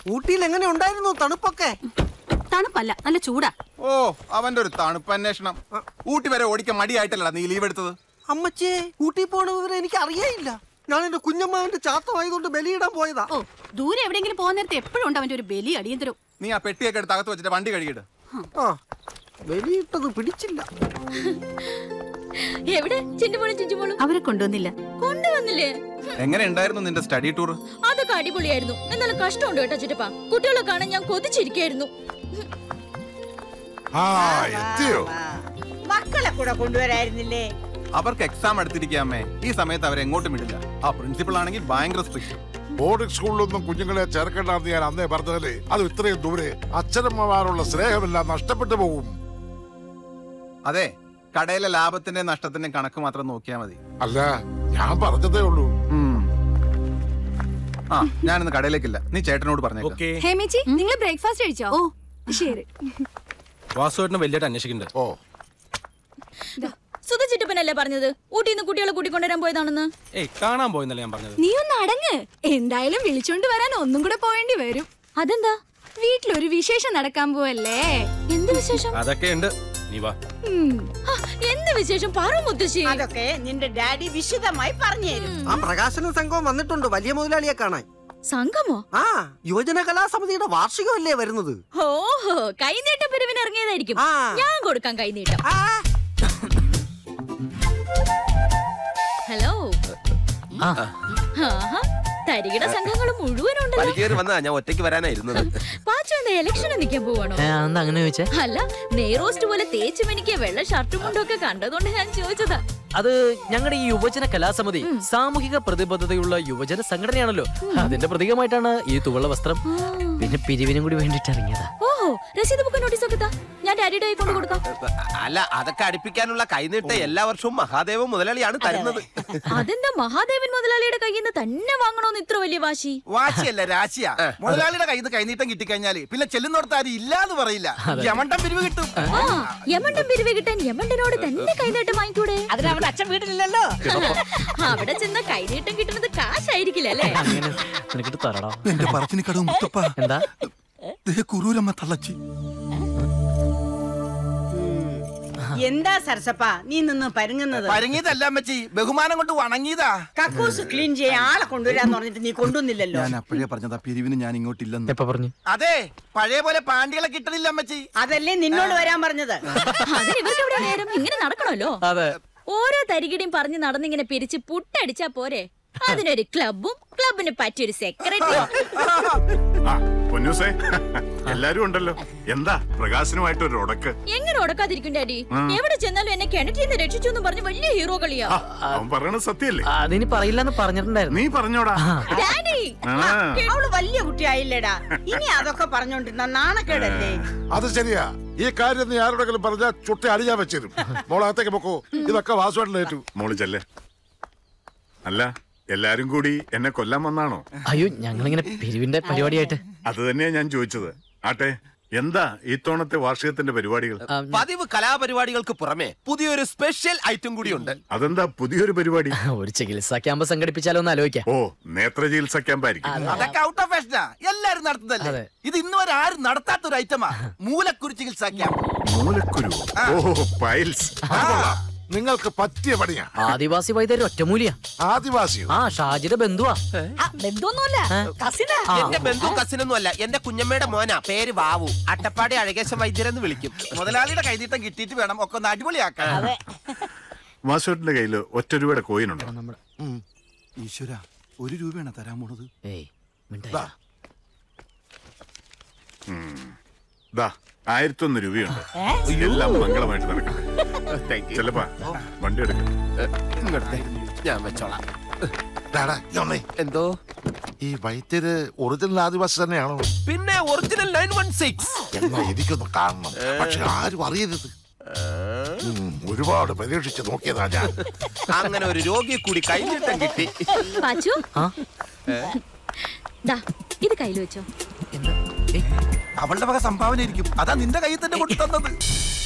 ഊട്ടിയിൽ എങ്ങനെ ഉണ്ടായിരുന്നു തണുപ്പൊക്കെ തണുപ്പല്ല നല്ല ചൂടാ ഓ അവന്റെ ഒരു തണുപ്പ് അന്വേഷണം ഊട്ടി വരെ ഓടിക്കാൻ മടിയായിട്ടല്ല നീ ലീവ് എടുത്തത് അമ്മച്ചേ ഊട്ടി പോണ വിവരം എനിക്ക് അറിയേയില്ല ഞാൻ എന്റെ കുഞ്ഞമ്മാവന്റെ ചാത്തമായതുകൊണ്ട് ബലിയിടാൻ പോയതാ ഓ ദൂരെ എവിടെയെങ്കിലും പോകുന്ന നേരത്തെ എപ്പോഴും ഉണ്ട് അവന്റെ ഒരു ബലി അടിയന്തരം നീ ആ പെട്ടിയൊക്കെ എടുത്ത് അകത്ത് വെച്ചിട്ട് വണ്ടി കഴുകിയിട്ട് ആ ബലിയിട്ടത് പിടിച്ചില്ല എവിടെ ചിന്നുമോളും ചിഞ്ചുമോളും അവരെ കൊണ്ടുവന്നില്ല കൊണ്ടുവന്നില്ലേ എങ്ങനെ ഉണ്ടായിരുന്നു നിന്റെ സ്റ്റഡി ടൂർ അതൊക്കെ അടിപൊളിയായിരുന്നു എന്നാലും കഷ്ടമുണ്ട് കേട്ടോ ചിറ്റപ്പ കുട്ടികളെ കാണാൻ ഞാൻ കൊതിച്ചിരിക്കായിരുന്നു ആ എത്തിയോ മക്കളെ കൂടെ കൊണ്ടുവരായിരുന്നില്ലേ അവർക്ക് എക്സാം എടുത്തിരിക്കാമേ ഈ സമയത്ത് അവരെ എങ്ങോട്ടും വിടില്ല ആ പ്രിൻസിപ്പൾ ആണെങ്കിൽ ഭയങ്കര സ്ട്രിക്റ്റ് ബോർഡിംഗ് സ്കൂളിലൊന്നും കുഞ്ഞുങ്ങളെ ചേർക്കേണ്ടെന്ന് ഞാൻ അന്നേ പറഞ്ഞതല്ലേ അത് ഇത്രയും ദൂരെ അച്ഛനമ്മമാരുള്ള സ്നേഹമെല്ലാം നഷ്ടപ്പെട്ടു പോകും അതെ കടയിലെ ലാഭത്തിന്റെ നഷ്ടത്തിന്റെ കണക്ക് മാത്രം നോക്കിയാൽ മതി അല്ല ഞാൻ പറഞ്ഞതേ ഉള്ളൂ ഉം. ആ ഞാനിന്ന് കടയിലേക്കില്ല നീ ചേട്ടനോട് പറഞ്ഞേക്കാം ഹേമേച്ചി നിങ്ങൾ ബ്രേക്ക്ഫാസ്റ്റ് കഴിച്ചോ ഓ ശരി വാസുവേട്ടന് വലിയായിട്ട് അന്വേഷിക്കുന്നുണ്ട് ഓ സുധ ചിറ്റപ്പനല്ലേ പറഞ്ഞത് ഊട്ടിന്ന് കുട്ടികളെ കൂട്ടിക്കൊണ്ടുവരാൻ പോയതാണെന്ന് ഏയ് കാണാൻ പോയെന്നല്ലേ ഞാൻ പറഞ്ഞത് നീ ഒന്ന് അടങ്ങ് എന്തായാലും വിളിച്ചോണ്ട് വരാൻ ഒന്നും കൂടെ പോവേണ്ടി വരും അതെന്താ വീട്ടിലൊരു വിശേഷം നടക്കാൻ പോവല്ലേ എന്ത് വിശേഷം അതൊക്കെ ഉണ്ട് നീ വാ ഉം. ആ, എന്ത് വിശേഷം പറ മുത്തശ്ശി അതൊക്കെ നിന്റെ ഡാഡി വിശദമായി പറഞ്ഞു തരും ആ പ്രകാശന സംഘം വന്നിട്ടുണ്ട് വലിയ മുതലാളിയെ കാണാൻ സംഘമോ ആ യുവജന കലാസമിതിയുടെ വാർഷികമല്ലേ വരുന്നത് ഓഹോ കൈനീട്ട പിരിവിന് ഇറങ്ങിയതായിരിക്കും ആ. ഞാൻ കൊടുക്കാം കൈനീട്ടം ആ ഹലോ ആഹാ, തരികിട സംഘങ്ങൾ മുഴുവനുണ്ടല്ലോ വലിക്കേറി വന്നാ ഞാൻ ഒറ്റയ്ക്ക് വരാനായിരുന്നത് പാച്ചു എന്താ ഇലക്ഷന് നിൽക്കാൻ പോവാണോ എന്താ അങ്ങനെ ചോദിച്ചേ അല്ല നെയ്റോസ്റ്റ് പോലെ തേച്ചു എനിക്ക് വെള്ള ഷർട്ടും മുണ്ടും ഒക്കെ കണ്ടതുകൊണ്ട് ഞാൻ ചോദിച്ചതാ അത് ഞങ്ങളുടെ ഈ യുവജന കലാസമിതി സാമൂഹിക പ്രതിബദ്ധതയുള്ള യുവജന സംഘടനയാണല്ലോ അതിന്റെ പ്രതീകമായിട്ടാണ് ഈ തുവള്ള വസ്ത്രം പിന്നെ പിരിവിനും കൂടി വേണ്ടിട്ട് ഇറങ്ങിയതാ ഓഹോ രസീത് ബുക്ക് നോട്ടീസ് ഒക്കെ താ ഞാൻ ഡാഡിയുടെ കൈ കൊണ്ട് കൊടുക്കാം അല്ല അതൊക്കെ അടുപ്പിക്കാനുള്ള കൈനീട്ട് എല്ലാ വർഷവും മഹാദേവ മുതലാളിയാണ് തരുന്നത് അതെന്താ മഹാദേവൻ മുതലാളിയുടെ കയ്യിൽ നിന്ന് തന്നെ വാങ്ങണോന്ന് ഇത്ര വലിയ വാശി വാശിയല്ല രാശിയാ മുതലാളിയുടെ കയ്യിൽ നിന്ന് കൈനീട്ടം കിട്ടിക്കഴിഞ്ഞാല് പിന്നെ ചെല്ലുന്നിടത്ത് ആരും ഇല്ലാന്ന് പറയില്ല യമണ്ടം പിരിവ് കിട്ടും ആ യമണ്ടൻ പിരിവ് കിട്ടാൻ യമണ്ടനോട് തന്നെ കൈനീട്ടം വാങ്ങിക്കൂടെ അതിന് അവന്റെ അച്ഛൻ വീട്ടിലില്ലല്ലോ അവിടെ ചെന്ന കൈനീട്ടം കിട്ടുന്നത് കാശായിരിക്കില്ല അല്ലേ അങ്ങനെ നിനക്കിട്ട് തരടാ എന്റെ പറച്ചിന് കടവ് മുത്തപ്പ എന്താ കുറൂരമ്മ തള്ളച്ചി എന്താ സരസപ്പ നീ നിന്ന് പരുങ്ങുന്നത് പരങ്ങിയതല്ല അമ്മച്ചി ബഹുമാനം കൊണ്ട് വണങ്ങിയതാ കക്കൂസ് ക്ലീൻ ചെയ്യാൻ ആളെ കൊണ്ടുവരാന്ന് പറഞ്ഞിട്ട് നീ കൊണ്ടുവന്നില്ലല്ലോ ഞാൻ അപ്പോഴേ പറഞ്ഞതാ പിരിവിന് ഞാൻ ഇങ്ങോട്ടില്ലെന്ന് എപ്പ പറഞ്ഞു അതെ പഴയ പോലെ പാണ്ടികളെ കിട്ടണില്ല അമ്മച്ചി അതല്ലേ നിന്നോട് വരാൻ പറഞ്ഞത് അതിന് ഇവർക്ക് എവിടെ നേരം ഇങ്ങനെ നടക്കണമല്ലോ അതെ ഓരോ തരികിടയും പറഞ്ഞ് നടന്നിങ്ങനെ പിരിച്ച് പുട്ടടിച്ചാ പോരെ അതിനൊരു ക്ലബും ക്ലബിന് പറ്റിയൊരു സെക്രട്ടറി ആ പൊന്നൂസേ എല്ലാരും ഉണ്ടല്ലോ എന്താ പ്രകാശനുമായിട്ട് ഒരു ഉടക്ക് എങ്ങനെ ഉടക്കാതിരിക്കും ഡാഡി എവിടെ ചെന്നാലും എന്നെ കിണറ്റിൽ നിന്ന് രക്ഷിച്ചു എന്ന് പറഞ്ഞ് വലിയ ഹീറോ കളിയാ ആ, അവൻ പറയണത് സത്യല്ലേ അതിനി പറയില്ലെന്ന് പറഞ്ഞിട്ടുണ്ടായിരുന്നു നീ പറഞ്ഞോടാ ഡാഡി ആ അവള് വലിയ കുട്ടിയായില്ലേടാ ഇനി അതൊക്കെ പറഞ്ഞോണ്ടിരുന്ന നാണക്കേടല്ലേ അത് ശരിയാ ഈ കാര്യം നീ ആരോടെങ്കിലും പറഞ്ഞാൽ ചുട്ടി അടിയാൻ വെച്ചിരും മോളകത്തേക്ക് പൊക്കോ ഇതൊക്കെ വാസുവായിട്ടേറ്റു മോള് ചെല്ലേ അല്ല എല്ലാരും കൂടി എന്നെ കൊല്ലാൻ വന്നാണോ അയ്യോ ഞങ്ങളിങ്ങനെ പിരിവിന്റെ പരിപാടിയായിട്ട് അത് തന്നെയാ ഞാൻ ചോദിച്ചത് ആട്ടെ എന്താ ഇത്തവണത്തെ വാർഷികത്തിന്റെ പരിപാടികൾ ആ, പതിവ് കലാപരിപാടികൾക്ക് പുറമെ പുതിയൊരു സ്പെഷ്യൽ ഐറ്റം കൂടിയുണ്ട് അതെന്താ പുതിയൊരു പരിപാടി ഒരു ചികിത്സാ ക്യാമ്പ് സംഘടിപ്പിച്ചാലോ എന്ന് ആലോചിക്കാം ഓ നേത്ര ചികിത്സ ക്യാമ്പായിരിക്കും അതൊക്കെ ഔട്ട് ഓഫ് ഫാഷനാ എല്ലാരും നടത്തുന്നതല്ലേ അതെ. ഇത് ഇന്ന് വരെ ആരും നടത്താത്ത ഒരു ഐറ്റമാ മൂലക്കുരു ചികിത്സാക്കാം മൂലക്കുരു ഓ പൈൽസ് നിങ്ങൾക്ക് പറ്റിയ പണിയാ ആദിവാസി വൈദ്യര് ഒറ്റമൂലിയാ ആദിവാസിയോ ആ ഷാജിയുടെ ബന്ധുവാ ബന്ധമൊന്നുമല്ല കസിനാ ആ. എന്റെ ബന്ധു കസിനൊന്നും അല്ല എന്റെ കുഞ്ഞമ്മയുടെ മോനാ പേര് വാവു അട്ടപ്പാടി അഴകേശ വൈദ്യരെന്ന് വിളിക്കും മുതലാളിയുടെ കൈനീട്ടം കിട്ടിയിട്ട് വേണം ഒക്കെ ഒന്ന് അടിപൊളിയാക്കാൻ വാസുവേട്ടന്റെ കയ്യിൽ ഒറ്റ രൂപയുടെ കോയിനുണ്ടോ നമ്മുടെ ഈശ്വര ഒരു രൂപയാണ് തരാൻ പോണത് ഏയ് മിണ്ടായി ദാ ആയിരത്തൊന്ന് രൂപയുണ്ട് എല്ലാം മംഗളമായിട്ട് നടക്കട്ടെ ചെല്ലപ്പാ വണ്ടി എടുക്ക ഇങ്ങോട്ടേ ഞാൻ വെച്ചോളാം എന്തോ ഈ വൈദ്യര് ഒറിജിനൽ ആദിവാസി തന്നെയാണോ പിന്നെ ഒറിജിനൽ നയൻ വൺ സിക്സ് എന്നാ എനിക്കൊന്ന് കാണണം പക്ഷെ ആരും അറിയരുത് ഉം, ഒരുപാട് പരീക്ഷിച്ച് നോക്കിയതാ ഞാൻ അങ്ങനെ ഒരു രോഗിയെ കൂടി കൈനീട്ടം കിട്ടി പാച്ചു ആ ദാ ഇത് കയ്യിൽ വെച്ചോ എന്താ ഏയ്, അവളുടെ വക സംഭാവന ആയിരിക്കും അതാ നിന്റെ കയ്യിൽ തന്നെ കൊണ്ടു തന്നത്